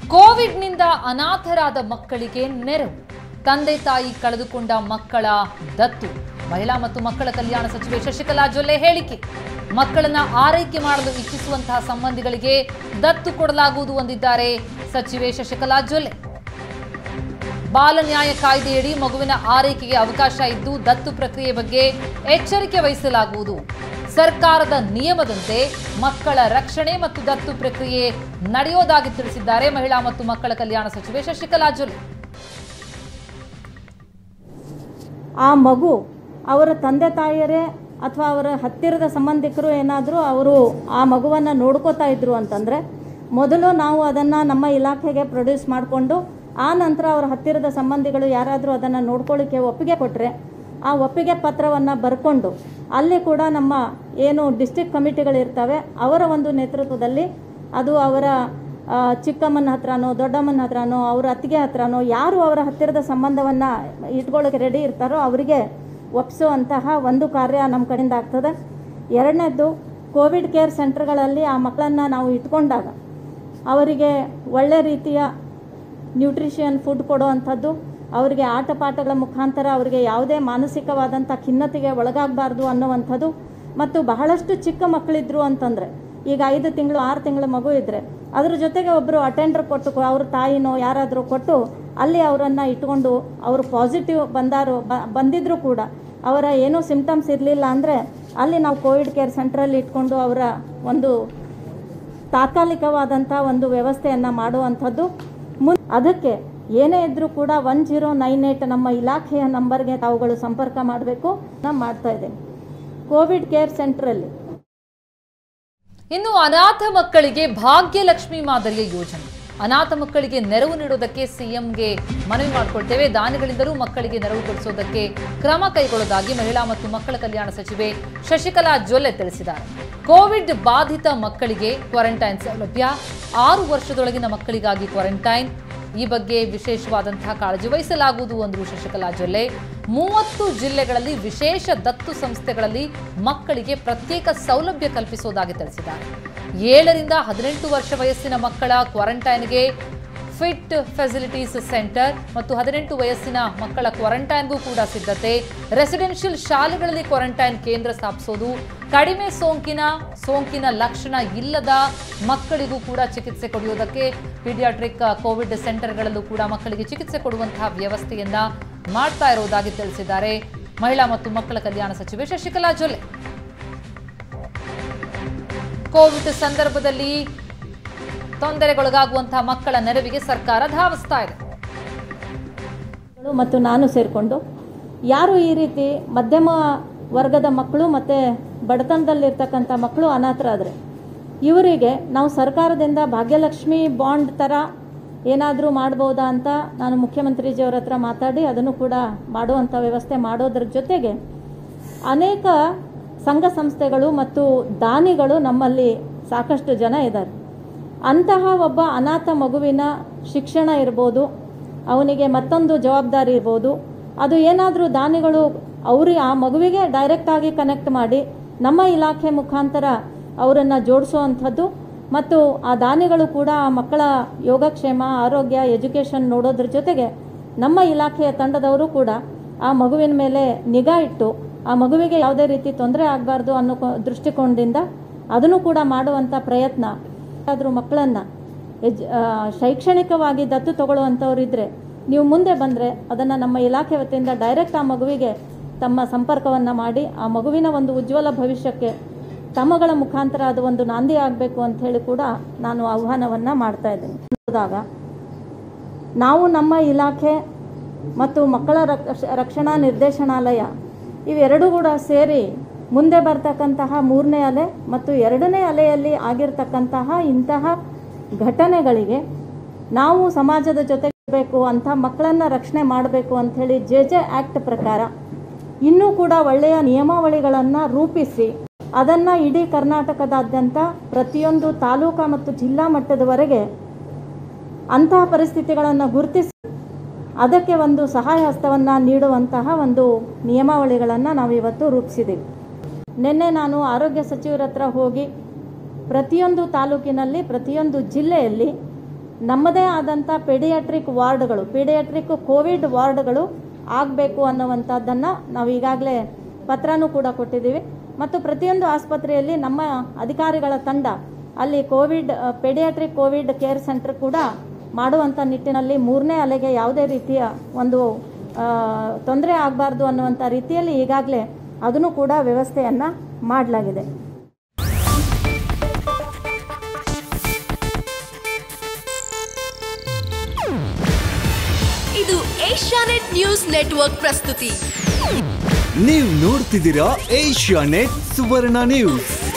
ಕೋವಿಡ್ನಿಂದ ಅನಾಥರಾದ ಮಕ್ಕಳಿಗೆ ನೆರವು ತಂದೆ ತಾಯಿ ಕಳೆದುಕೊಂಡ ಮಕ್ಕಳ ದತ್ತು ಮಹಿಳಾ ಮತ್ತು ಮಕ್ಕಳ ಕಲ್ಯಾಣ ಸಚಿವೆ ಶಶಿಕಲಾ ಜೊಲ್ಲೆ ಹೇಳಿಕೆ ಮಕ್ಕಳನ್ನ ಆರೈಕೆ ಮಾಡಲು ಇಚ್ಛಿಸುವಂತಹ ಸಂಬಂಧಿಗಳಿಗೆ ದತ್ತು ಕೊಡಲಾಗುವುದು ಎಂದಿದ್ದಾರೆ ಸಚಿವೆ ಶಶಿಕಲಾ ಜೊಲ್ಲೆ ಬಾಲ ನ್ಯಾಯ ಕಾಯ್ದೆಯಡಿ ಮಗುವಿನ ಆರೈಕೆಗೆ ಅವಕಾಶ ಇದ್ದು ದತ್ತು ಪ್ರಕ್ರಿಯೆ ಬಗ್ಗೆ ಎಚ್ಚರಿಕೆ ವಹಿಸಲಾಗುವುದು ಸರ್ಕಾರದ ನಿಯಮದಂತೆ ಮಕ್ಕಳ ರಕ್ಷಣೆ ಮತ್ತು ದತ್ತು ಪ್ರಕ್ರಿಯೆ ನಡೆಯೋದಾಗಿ ತಿಳಿಸಿದ್ದಾರೆ ಮಹಿಳಾ ಮತ್ತು ಮಕ್ಕಳ ಕಲ್ಯಾಣ ಸಚಿವೆ ಶಶಿಕಲಾ ಜೊಲ್ಲೆ ಆ ಮಗು ಅವರ ತಂದೆ ತಾಯಿಯರೇ ಅಥವಾ ಅವರ ಹತ್ತಿರದ ಸಂಬಂಧಿಕರು ಏನಾದರೂ ಅವರು ಆ ಮಗುವನ್ನು ನೋಡ್ಕೋತಾ ಇದ್ರು ಅಂತಂದರೆ ಮೊದಲು ನಾವು ಅದನ್ನು ನಮ್ಮ ಇಲಾಖೆಗೆ ಪ್ರೊಡ್ಯೂಸ್ ಮಾಡಿಕೊಂಡು ಆ ನಂತರ ಅವರ ಹತ್ತಿರದ ಸಂಬಂಧಿಗಳು ಯಾರಾದರೂ ಅದನ್ನು ನೋಡ್ಕೊಳ್ಳಿಕ್ಕೆ ಒಪ್ಪಿಗೆ ಕೊಟ್ಟರೆ ಆ ಒಪ್ಪಿಗೆ ಪತ್ರವನ್ನು ಬರ್ಕೊಂಡು ಅಲ್ಲಿ ಕೂಡ ನಮ್ಮ ಏನು ಡಿಸ್ಟಿಕ್ ಕಮಿಟಿಗಳಿರ್ತವೆ ಅವರ ಒಂದು ನೇತೃತ್ವದಲ್ಲಿ ಅದು ಅವರ ಆ, ಚಿಕ್ಕಮ್ಮನ ಹತ್ರನೋ ದೊಡ್ಡಮ್ಮನ ಹತ್ರನೋ ಅವ್ರ ಅತ್ತಿಗೆ ಹತ್ರನೋ ಯಾರು ಅವರ ಹತ್ತಿರದ ಸಂಬಂಧವನ್ನು ಇಟ್ಕೊಳ್ಳೋಕೆ ರೆಡಿ ಇರ್ತಾರೋ ಅವರಿಗೆ ಒಪ್ಪಿಸುವಂತಹ ಒಂದು ಕಾರ್ಯ ನಮ್ಮ ಕಡೆಯಿಂದ ಆಗ್ತದೆ ಎರಡನೇದ್ದು ಕೋವಿಡ್ ಕೇರ್ ಸೆಂಟರ್ಗಳಲ್ಲಿ ಆ ಮಕ್ಕಳನ್ನು ನಾವು ಇಟ್ಕೊಂಡಾಗ ಅವರಿಗೆ ಒಳ್ಳೆ ರೀತಿಯ ನ್ಯೂಟ್ರಿಷನ್ ಫುಡ್ ಕೊಡುವಂಥದ್ದು ಅವರಿಗೆ ಆಟ ಪಾಠಗಳ ಮುಖಾಂತರ ಅವರಿಗೆ ಯಾವುದೇ ಮಾನಸಿಕವಾದಂಥ ಖಿನ್ನತೆಗೆ ಒಳಗಾಗಬಾರ್ದು ಅನ್ನುವಂಥದ್ದು ಮತ್ತು ಬಹಳಷ್ಟು ಚಿಕ್ಕ ಮಕ್ಕಳಿದ್ರು ಅಂತಂದರೆ ಈಗ ಐದು ತಿಂಗಳು ಆರು ತಿಂಗಳ ಮಗು ಇದ್ದರೆ ಅದ್ರ ಜೊತೆಗೆ ಒಬ್ಬರು ಅಟೆಂಡರ್ ಕೊಟ್ಟು ಅವ್ರ ತಾಯಿನೋ ಯಾರಾದರೂ ಕೊಟ್ಟು ಅಲ್ಲಿ ಅವರನ್ನು ಇಟ್ಕೊಂಡು ಅವರು ಪಾಸಿಟಿವ್ ಬಂದಾರು ಬ- ಬಂದಿದ್ರೂ ಕೂಡ ಅವರ ಏನೂ ಸಿಮ್ಟಮ್ಸ್ ಇರಲಿಲ್ಲ ಅಂದರೆ ಅಲ್ಲಿ ನಾವು ಕೋವಿಡ್ ಕೇರ್ ಸೆಂಟ್ರಲ್ಲಿ ಇಟ್ಕೊಂಡು ಅವರ ಒಂದು ತಾತ್ಕಾಲಿಕವಾದಂಥ ಒಂದು ವ್ಯವಸ್ಥೆಯನ್ನು ಮಾಡುವಂಥದ್ದು ಮುನ್ ಅದಕ್ಕೆ ಏನೇ ಇದ್ದರೂ ಕೂಡ ಒನ್ ಜೀರೋ ನೈನ್ ಏಟ್ ನಮ್ಮ ಇಲಾಖೆಯ ನಂಬರ್ಗೆ ತಾವುಗಳು ಸಂಪರ್ಕ ಮಾಡಬೇಕು ನಾನು ಮಾಡ್ತಾ ಇದ್ದೇನೆ ಕೋವಿಡ್ ಕೇರ್ ಸೆಂಟ್ರಲ್ಲಿ ಇನ್ನು ಅನಾಥ ಮಕ್ಕಳಿಗೆ ಭಾಗ್ಯಲಕ್ಷ್ಮಿ ಮಾದರಿಯ ಯೋಜನೆ ಅನಾಥ ಮಕ್ಕಳಿಗೆ ನೆರವು ನೀಡೋದಕ್ಕೆ ಸಿಎಂಗೆ ಮನವಿ ಮಾಡಿಕೊಳ್ತೇವೆ ದಾನಿಗಳಿಂದಲೂ ಮಕ್ಕಳಿಗೆ ನೆರವು ಕೊಡಿಸೋದಕ್ಕೆ ಕ್ರಮ ಕೈಗೊಳ್ಳೋದಾಗಿ ಮಹಿಳಾ ಮತ್ತು ಮಕ್ಕಳ ಕಲ್ಯಾಣ ಸಚಿವೆ ಶಶಿಕಲಾ ಜೊಲ್ಲೆ ತಿಳಿಸಿದ್ದಾರೆ ಕೋವಿಡ್ ಬಾಧಿತ ಮಕ್ಕಳಿಗೆ ಕ್ವಾರಂಟೈನ್ ಸೌಲಭ್ಯ ಆರು ವರ್ಷದೊಳಗಿನ ಮಕ್ಕಳಿಗಾಗಿ ಕ್ವಾರಂಟೈನ್ ಈ ಬಗ್ಗೆ ವಿಶೇಷವಾದಂತಹ ಕಾಳಜಿ ವಹಿಸಲಾಗುವುದು ಅಂದರು ಶಶಿಕಲಾ ಜೊಲ್ಲೆ ಮೂವತ್ತು ಜಿಲ್ಲೆಗಳಲ್ಲಿ ವಿಶೇಷ ದತ್ತು ಸಂಸ್ಥೆಗಳಲ್ಲಿ ಮಕ್ಕಳಿಗೆ ಪ್ರತ್ಯೇಕ ಸೌಲಭ್ಯ ಕಲ್ಪಿಸುವುದಾಗಿ ತಿಳಿಸಿದ್ದಾರೆ ಏಳರಿಂದ ಹದಿನೆಂಟು ವರ್ಷ ವಯಸ್ಸಿನ ಮಕ್ಕಳ ಕ್ವಾರಂಟೈನ್ಗೆ ಫಿಟ್ ಫೆಸಿಲಿಟೀಸ್ ಸೆಂಟರ್ ಮತ್ತು ಹದಿನೆಂಟು ವಯಸ್ಸಿನ ಮಕ್ಕಳ ಕ್ವಾರಂಟೈನ್ಗೂ ಕೂಡ ಸಿದ್ಧತೆ ರೆಸಿಡೆನ್ಷಿಯಲ್ ಶಾಲೆಗಳಲ್ಲಿ ಕ್ವಾರಂಟೈನ್ ಕೇಂದ್ರ ಸ್ಥಾಪಿಸೋದು ಕಡಿಮೆ ಸೋಂಕಿನ ಸೋಂಕಿನ ಲಕ್ಷಣ ಇಲ್ಲದ ಮಕ್ಕಳಿಗೂ ಕೂಡ ಚಿಕಿತ್ಸೆ ಕೊಡುವುದಕ್ಕೆ ಪೀಡಿಯಾಟ್ರಿಕ್ ಕೋವಿಡ್ ಸೆಂಟರ್ಗಳಲ್ಲೂ ಕೂಡ ಮಕ್ಕಳಿಗೆ ಚಿಕಿತ್ಸೆ ಕೊಡುವಂತಹ ವ್ಯವಸ್ಥೆಯನ್ನ ಮಾಡ್ತಾ ಇರುವುದಾಗಿ ತಿಳಿಸಿದ್ದಾರೆ ಮಹಿಳಾ ಮತ್ತು ಮಕ್ಕಳ ಕಲ್ಯಾಣ ಸಚಿವೆ ಶಶಿಕಲಾ ಜೊಲ್ಲೆ ಕೋವಿಡ್ ಸಂದರ್ಭದಲ್ಲಿ ತೊಂದರೆಗೊಳಗಾಗುವಂತಹ ಮಕ್ಕಳ ನೆರವಿಗೆ ಸರ್ಕಾರ ಧಾವಿಸ್ತಾ ಇದೆ ಮತ್ತು ನಾನು ಸೇರಿಕೊಂಡು ಯಾರು ಈ ರೀತಿ ಮಧ್ಯಮ ವರ್ಗದ ಮಕ್ಕಳು ಮತ್ತು ಬಡತನದಲ್ಲಿರ್ತಕ್ಕಂಥ ಮಕ್ಕಳು ಅನಾಥರಾದರೆ ಇವರಿಗೆ ನಾವು ಸರ್ಕಾರದಿಂದ ಭಾಗ್ಯಲಕ್ಷ್ಮಿ ಬಾಂಡ್ ಥರ ಏನಾದರೂ ಮಾಡ್ಬೋದಾ ಅಂತ ನಾನು ಮುಖ್ಯಮಂತ್ರಿಜಿಯವ್ರ ಹತ್ರ ಮಾತಾಡಿ ಅದನ್ನು ಕೂಡ ಮಾಡುವಂಥ ವ್ಯವಸ್ಥೆ ಮಾಡೋದ್ರ ಜೊತೆಗೆ ಅನೇಕ ಸಂಘ ಸಂಸ್ಥೆಗಳು ಮತ್ತು ದಾನಿಗಳು ನಮ್ಮಲ್ಲಿ ಸಾಕಷ್ಟು ಜನ ಇದ್ದಾರೆ ಅಂತಹ ಒಬ್ಬ ಅನಾಥ ಮಗುವಿನ ಶಿಕ್ಷಣ ಇರ್ಬೋದು ಅವನಿಗೆ ಮತ್ತೊಂದು ಜವಾಬ್ದಾರಿ ಇರ್ಬೋದು ಅದು ಏನಾದರೂ ದಾನಿಗಳು ಅವ್ರಿಗೆ ಆ ಮಗುವಿಗೆ ಡೈರೆಕ್ಟಾಗಿ ಕನೆಕ್ಟ್ ಮಾಡಿ ನಮ್ಮ ಇಲಾಖೆ ಮುಖಾಂತರ ಅವರನ್ನು ಜೋಡಿಸುವಂಥದ್ದು ಮತ್ತು ಆ ದಾನಿಗಳು ಕೂಡ ಆ ಮಕ್ಕಳ ಯೋಗಕ್ಷೇಮ ಆರೋಗ್ಯ ಎಜುಕೇಷನ್ ನೋಡೋದ್ರ ಜೊತೆಗೆ ನಮ್ಮ ಇಲಾಖೆಯ ತಂಡದವರು ಕೂಡ ಆ ಮಗುವಿನ ಮೇಲೆ ನಿಗಾ ಇಟ್ಟು ಆ ಮಗುವಿಗೆ ಯಾವುದೇ ರೀತಿ ತೊಂದರೆ ಆಗಬಾರ್ದು ಅನ್ನೋ ಕೊ- ದೃಷ್ಟಿಕೋನದಿಂದ ಅದನ್ನು ಕೂಡ ಮಾಡುವಂಥ ಪ್ರಯತ್ನ ಆದರೂ ಮಕ್ಕಳನ್ನು ಎಜ್ ಆ, ಶೈಕ್ಷಣಿಕವಾಗಿ ದತ್ತು ತಗೊಳ್ಳುವಂಥವ್ರು ಇದ್ದರೆ ನೀವು ಮುಂದೆ ಬಂದರೆ ಅದನ್ನು ನಮ್ಮ ಇಲಾಖೆ ವತಿಯಿಂದ ಡೈರೆಕ್ಟ್ ಆ ಮಗುವಿಗೆ ತಮ್ಮ ಸಂಪರ್ಕವನ್ನು ಮಾಡಿ ಆ ಮಗುವಿನ ಒಂದು ಉಜ್ವಲ ಭವಿಷ್ಯಕ್ಕೆ ತಮ್ಮಗಳ ಮುಖಾಂತರ ಅದು ಒಂದು ನಾಂದಿ ಆಗಬೇಕು ಅಂತ ಹೇಳಿ ಕೂಡ ನಾನು ಆಹ್ವಾನವನ್ನು ಮಾಡ್ತಾ ಇದ್ದೀನಿ ಹೋದಾಗ ನಾವು ನಮ್ಮ ಇಲಾಖೆ ಮತ್ತು ಮಕ್ಕಳ ರಕ್ಷ- ರಕ್ಷಣಾ ನಿರ್ದೇಶನಾಲಯ ಇವೆರಡೂ ಕೂಡ ಸೇರಿ ಮುಂದೆ ಬರ್ತಕ್ಕಂತಹ ಮೂರನೇ ಅಲೆ ಮತ್ತು ಎರಡನೇ ಅಲೆಯಲ್ಲಿ ಆಗಿರ್ತಕ್ಕಂತಹ ಇಂತಹ ಘಟನೆಗಳಿಗೆ ನಾವು ಸಮಾಜದ ಜೊತೆ ಬೇಕು ಅಂತ ಮಕ್ಕಳನ್ನು ರಕ್ಷಣೆ ಮಾಡಬೇಕು ಅಂಥೇಳಿ ಜೆ ಜೆ ಆ್ಯಕ್ಟ್ ಪ್ರಕಾರ ಇನ್ನೂ ಕೂಡ ಒಳ್ಳೆಯ ನಿಯಮಾವಳಿಗಳನ್ನು ರೂಪಿಸಿ ಅದನ್ನು ಇಡೀ ಕರ್ನಾಟಕದಾದ್ಯಂತ ಪ್ರತಿಯೊಂದು ತಾಲೂಕಾ ಮತ್ತು ಜಿಲ್ಲಾ ಮಟ್ಟದವರೆಗೆ ಅಂತಹ ಪರಿಸ್ಥಿತಿಗಳನ್ನು ಗುರುತಿಸಿ ಅದಕ್ಕೆ ಒಂದು ಸಹಾಯ ಹಸ್ತವನ್ನು ನೀಡುವಂತಹ ಒಂದು ನಿಯಮಾವಳಿಗಳನ್ನು ನಾವು ಇವತ್ತು ರೂಪಿಸಿದ್ದೀವಿ ನಿನ್ನೆ ನಾನು ಆರೋಗ್ಯ ಸಚಿವರ ಹತ್ರ ಹೋಗಿ ಪ್ರತಿಯೊಂದು ತಾಲೂಕಿನಲ್ಲಿ ಪ್ರತಿಯೊಂದು ಜಿಲ್ಲೆಯಲ್ಲಿ ನಮ್ಮದೇ ಆದಂಥ ಪೀಡಿಯಾಟ್ರಿಕ್ ವಾರ್ಡ್ಗಳು ಪೀಡಿಯಾಟ್ರಿಕ್ ಕೋವಿಡ್ ವಾರ್ಡ್ಗಳು ಆಗಬೇಕು ಅನ್ನುವಂಥದ್ದನ್ನು ನಾವು ಈಗಾಗಲೇ ಪತ್ರನೂ ಕೂಡ ಕೊಟ್ಟಿದ್ದೀವಿ ಮತ್ತು ಪ್ರತಿಯೊಂದು ಆಸ್ಪತ್ರೆಯಲ್ಲಿ ನಮ್ಮ ಅಧಿಕಾರಿಗಳ ತಂಡ ಅಲ್ಲಿ covid paediatric covid care centre ಕೂಡ ಮಾಡುವಂಥ ನಿಟ್ಟಿನಲ್ಲಿ ಮೂರನೇ ಅಲೆಗೆ ಯಾವುದೇ ರೀತಿಯ ಒಂದು ತೊಂದರೆ ಆಗಬಾರ್ದು ಅನ್ನುವಂಥ ರೀತಿಯಲ್ಲಿ ಈಗಾಗಲೇ ಅದನ್ನು ಕೂಡ ವ್ಯವಸ್ಥೆಯನ್ನು ಮಾಡಲಾಗಿದೆ ಇದು ಏಷ್ಯಾನೆಟ್ ನ್ಯೂಸ್ ನೆಟ್ವರ್ಕ್ ಪ್ರಸ್ತುತಿ ನೀವು ನೋಡ್ತಿದ್ದೀರಾ ಏಷ್ಯಾ ನೆಟ್ ಸುವರ್ಣ ನ್ಯೂಸ್